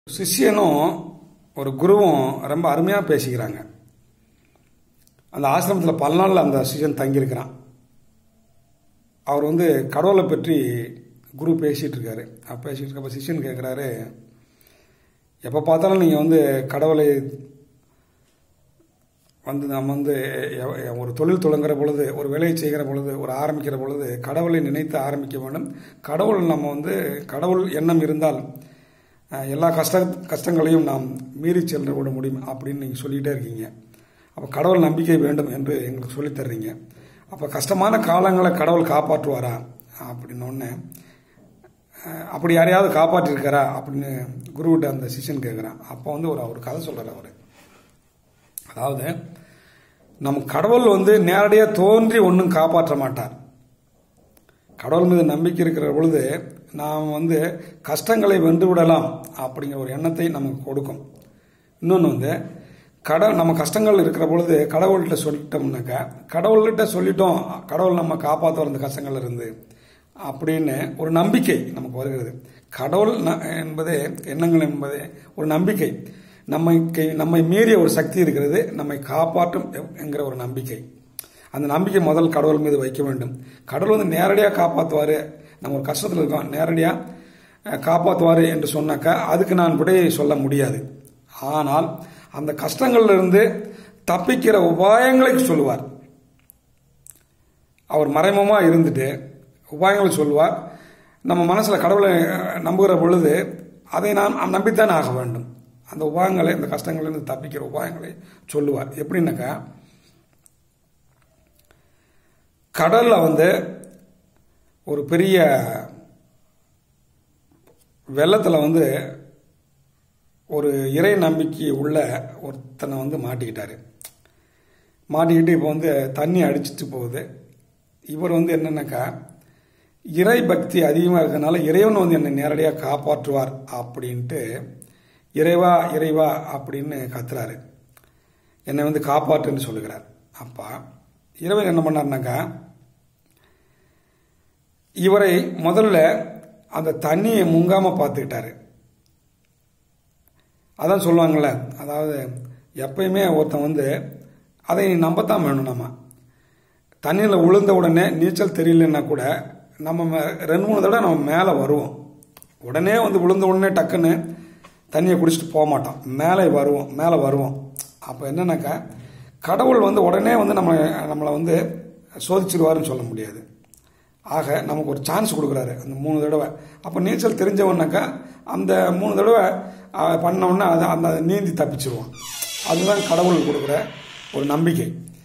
சிஷ்யனும் ஒரு குருவும் ரொம்ப அருமையாக பேசிக்கிறாங்க அந்த ஆசிரமத்தில் பல நாள் அந்த சிஷ்யன் தங்கியிருக்கிறான் அவர் வந்து கடவுளை பற்றி குரு பேசிகிட்டு இருக்காரு அப்போ பேசிகிட்டு இருக்கப்ப சிஷ்யன் கேட்குறாரு எப்போ பார்த்தாலும் நீங்கள் வந்து கடவுளை வந்து நம்ம வந்து எ- எ- ஒரு தொழில் தொடங்குற பொழுது ஒரு வேலையை செய்கிற பொழுது ஒரு ஆரம்பிக்கிற பொழுது கடவுளை நினைத்து ஆரம்பிக்க வேண்டும் கடவுள் நம்ம வந்து கடவுள் எண்ணம் இருந்தால் அஹ், எல்லா கஷ்ட கஷ்டங்களையும் நாம் மீறி சென்று விட முடியும் அப்படின்னு நீங்கள் சொல்லிகிட்டே இருக்கீங்க அப்போ கடவுள் நம்பிக்கை வேண்டும் என்று எங்களுக்கு சொல்லித் தர்றீங்க அப்போ கஷ்டமான காலங்களை கடவுள் காப்பாற்றுவாரா அப்படின்னு ஒன்று அப்படி யாரையாவது காப்பாற்றிருக்காரா அப்படின்னு குருவிட்ட அந்த சிஷ்யன் கேட்குறான் அப்போ வந்து ஒரு ஒரு கதை சொல்கிறார் அவர் அதாவது நம் கடவுள் வந்து நேரடியாக தோன்றி ஒன்றும் காப்பாற்ற மாட்டார் கடவுள் மீது நம்பிக்கை இருக்கிற பொழுது நாம் வந்து கஷ்டங்களை வென்று விடலாம் அப்படிங்கிற ஒரு எண்ணத்தை நமக்கு கொடுக்கும் இன்னொன்று வந்து கடவுள் நம்ம கஷ்டங்கள் இருக்கிற பொழுது கடவுள்கிட்ட சொல்லிட்டோம்னாக்கா கடவுள்கிட்ட சொல்லிட்டோம் கடவுள் நம்ம காப்பாற்றுவார் இந்த கஷ்டங்கள்ல இருந்து அப்படின்னு ஒரு நம்பிக்கை நமக்கு வருகிறது கடவுள் ந- என்பது எண்ணங்கள் என்பது ஒரு நம்பிக்கை நம்மை கை- நம்மை மீறிய ஒரு சக்தி இருக்கிறது நம்மை காப்பாற்றும் எ- என்கிற ஒரு நம்பிக்கை அந்த நம்பிக்கை முதல் கடவுள் மீது வைக்க வேண்டும் கடவுள் வந்து நேரடியாக காப்பாற்றுவார் நம்ம ஒரு கஷ்டத்தில் இருக்கோம் நேரடியாக காப்பாற்றுவார் என்று சொன்னாக்கா அதுக்கு நான் விடையை சொல்ல முடியாது ஆனால் அந்த கஷ்டங்கள்ல இருந்து தப்பிக்கிற உபாயங்களை சொல்லுவார் அவர் மறைமுகமாக இருந்துட்டு உபாயங்களை சொல்லுவார் நம்ம மனசில் கடவுளை அஹ், நம்புகிற பொழுது அதை நாம் நம்பித்தான் ஆக வேண்டும் அந்த உபாயங்களை இந்த கஷ்டங்களிலிருந்து தப்பிக்கிற உபாயங்களை சொல்லுவார் எப்படின்னாக்கா கடல்ல வந்து ஒரு பெரிய வெள்ளத்தில் வந்து ஒரு இறை நம்பிக்கை உள்ள ஒருத்தனை வந்து மாட்டிக்கிட்டாரு மாட்டிக்கிட்டு இப்போ வந்து தண்ணி அடிச்சிட்டு போகுது இவர் வந்து என்னன்னாக்கா இறை பக்தி அதிகமாக இருக்கிறதுனால இறைவன் வந்து என்னை நேரடியாக காப்பாற்றுவார் அப்படின்ட்டு இறைவா இறைவா அப்படின்னு கத்துறாரு என்னை வந்து காப்பாற்றுன்னு சொல்லுகிறார் அப்பா இறைவன் என்ன பண்ணார்னாக்கா இவரை முதல்ல அந்த தண்ணியை முங்காம பார்த்துக்கிட்டாரு அதான் சொல்லுவாங்கள்ல அதாவது எப்பயுமே ஒருத்தன் வந்து அதை நம்பத்தான் வேணும் நம்ம தண்ணியில் விழுந்த உடனே நீச்சல் தெரியலன்னா கூட நம்ம மே- ரெண்டு மூணு தடவை நம்ம மேலே வருவோம் உடனே வந்து விழுந்த உடனே டக்குன்னு தண்ணியை குடிச்சிட்டு போக மாட்டோம் மேலே வருவோம் மேலே வருவோம் அப்போ என்னன்னாக்கா கடவுள் வந்து உடனே வந்து நம்ம நம்மளை வந்து சோதிச்சிருவாருன்னு சொல்ல முடியாது ஆக நமக்கு ஒரு சான்ஸ் கொடுக்குறாரு அந்த மூணு தடவை அப்போ நீச்சல் தெரிஞ்சவனாக்கா அந்த மூணு தடவை அஹ், பண்ண உடனே அதை அந்த நீந்தி தப்பிச்சிருவான் அதுதான் கடவுள் கொடுக்குற ஒரு நம்பிக்கை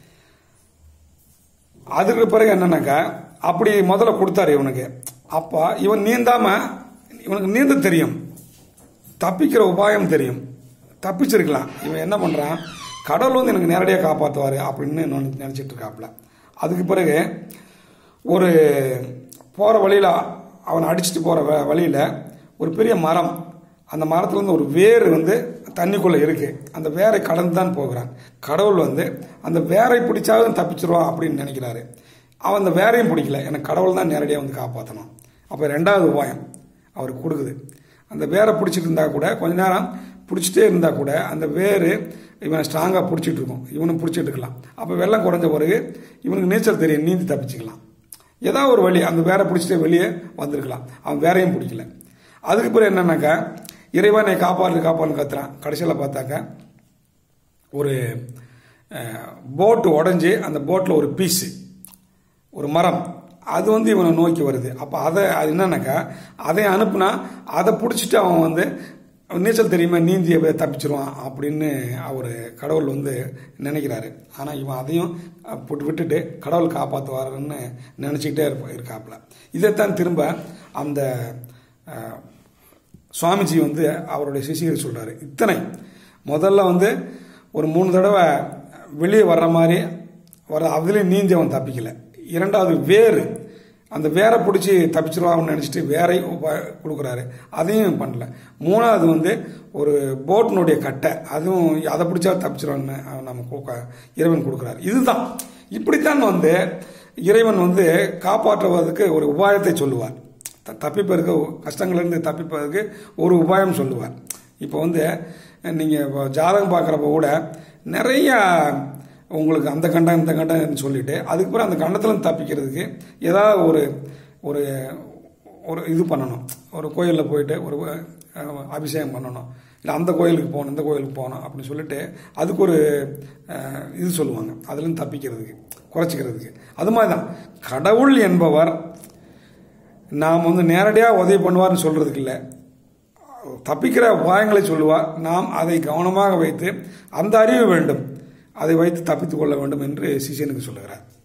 அதுக்கு பிறகு என்னன்னாக்கா அப்படி முதல்ல கொடுத்தாரு இவனுக்கு அப்போ இவன் நீந்தாம இவனுக்கு நீந்த தெரியும் தப்பிக்கிற உபாயம் தெரியும் தப்பிச்சிருக்கலாம் இவன் என்ன பண்றான் கடவுள் வந்து எனக்கு நேரடியாக காப்பாற்றுவார் அப்படின்னு நினை- நினைச்சிட்டு இருக்காப்புல அதுக்கு பிறகு ஒரு போகிற வழியில் அவனை அடிச்சுட்டு போகிற வழியில் ஒரு பெரிய மரம் அந்த மரத்துலேருந்து ஒரு வேர் வந்து தண்ணிக்குள்ளே இருக்கு அந்த வேரை கடந்து தான் போகிறான் கடவுள் வந்து அந்த வேரை பிடிச்சாவது தப்பிச்சிருவான் அப்படின்னு நினைக்கிறாரு அவன் அந்த வேரையும் பிடிக்கல எனக்கு கடவுள் தான் நேரடியாக வந்து காப்பாற்றணும் அப்போ ரெண்டாவது உபாயம் அவருக்கு கொடுக்குது அந்த வேரை பிடிச்சிட்டு இருந்தா கூட கொஞ்ச நேரம் பிடிச்சிட்டே இருந்தா கூட அந்த வேர் இவனை ஸ்ட்ராங்காக பிடிச்சிட்டு இருக்கும் இவனும் பிடிச்சிட்டு இருக்கலாம் அப்போ வெள்ளம் குறைஞ்ச பிறகு இவனுக்கு நீச்சல் தெரியும் நீந்தி தப்பிச்சுக்கலாம் ஏதாவது ஒரு வழி அந்த வேரை பிடிச்சிட்டு வெளியே வந்திருக்கலாம் அவன் வேறையும் பிடிக்கல அதுக்கு பிறகு என்னன்னாக்கா இறைவனை காப்பாற்று காப்பான்னு கத்துறான் கடைசியில் பார்த்தாக்கா ஒரு போட்டு உடஞ்சி அந்த போட்டில் ஒரு பீஸு ஒரு மரம் அது வந்து இவனை நோக்கி வருது அப்போ அதை அது என்னன்னாக்கா அதை அனுப்புனா அதை பிடிச்சிட்டு அவன் வந்து நீச்சல் தெரியுமா நீந்தி அப்படியே தப்பிச்சிருவான் அப்படின்னு அவர் கடவுள் வந்து நினைக்கிறாரு ஆனால் இவன் அதையும் அஹ், போட்டு விட்டுட்டு கடவுள் காப்பாற்றுவாருன்னு நினச்சிக்கிட்டே இருப்ப இருக்காப்புல இதைத்தான் திரும்ப அந்த அஹ், சுவாமிஜி வந்து அவருடைய சிஷியர் சொல்றாரு இத்தனை முதல்ல வந்து ஒரு மூணு தடவை வெளியே வர்ற மாதிரி வர அதுலேயும் நீந்தி அவன் தப்பிக்கல இரண்டாவது வேறு அந்த வேரை பிடிச்சி தப்பிச்சிருவான்னு நினச்சிட்டு வேரை உப- கொடுக்குறாரு அதையும் பண்ணல மூணாவது வந்து ஒரு போட்டினுடைய கட்டை அதுவும் அதை பிடிச்சா தப்பிச்சிருவான்னு அவன் நம்ம கொடுக்க- இறைவன் கொடுக்குறாரு இதுதான் இப்படித்தான் வந்து இறைவன் வந்து காப்பாற்றுவதற்கு ஒரு உபாயத்தை சொல்லுவார் த- தப்பிப்பதற்கு கஷ்டங்களிலிருந்து தப்பிப்பதற்கு ஒரு உபாயம் சொல்லுவார் இப்போ வந்து நீங்கள் ஜாதகம் பார்க்குறப்ப கூட நிறையா உங்களுக்கு அந்த கண்டம் இந்த கண்டம்னு சொல்லிட்டு அதுக்கப்புறம் அந்த கண்டத்தில் தப்பிக்கிறதுக்கு ஏதாவது ஒரு ஒரு ஒரு இது பண்ணணும் ஒரு கோயிலில் போயிட்டு ஒரு அஹ், அபிஷேகம் பண்ணணும் இல்லை அந்த கோயிலுக்கு போகணும் இந்த கோயிலுக்கு போகணும் அப்படின்னு சொல்லிட்டு அதுக்கு ஒரு அஹ், இது சொல்லுவாங்க அதுலேருந்து தப்பிக்கிறதுக்கு குறைச்சிக்கிறதுக்கு அது மாதிரி தான் கடவுள் என்பவர் நாம் வந்து நேரடியாக உதவி பண்ணுவார்னு சொல்கிறதுக்கு இல்லை தப்பிக்கிற உபாயங்களை சொல்லுவார் நாம் அதை கவனமாக வைத்து அந்த அறிவு வேண்டும் அதை வைத்து தப்பித்துக் கொள்ள வேண்டும் என்று சிஷியனுக்கு சொல்லுகிறார்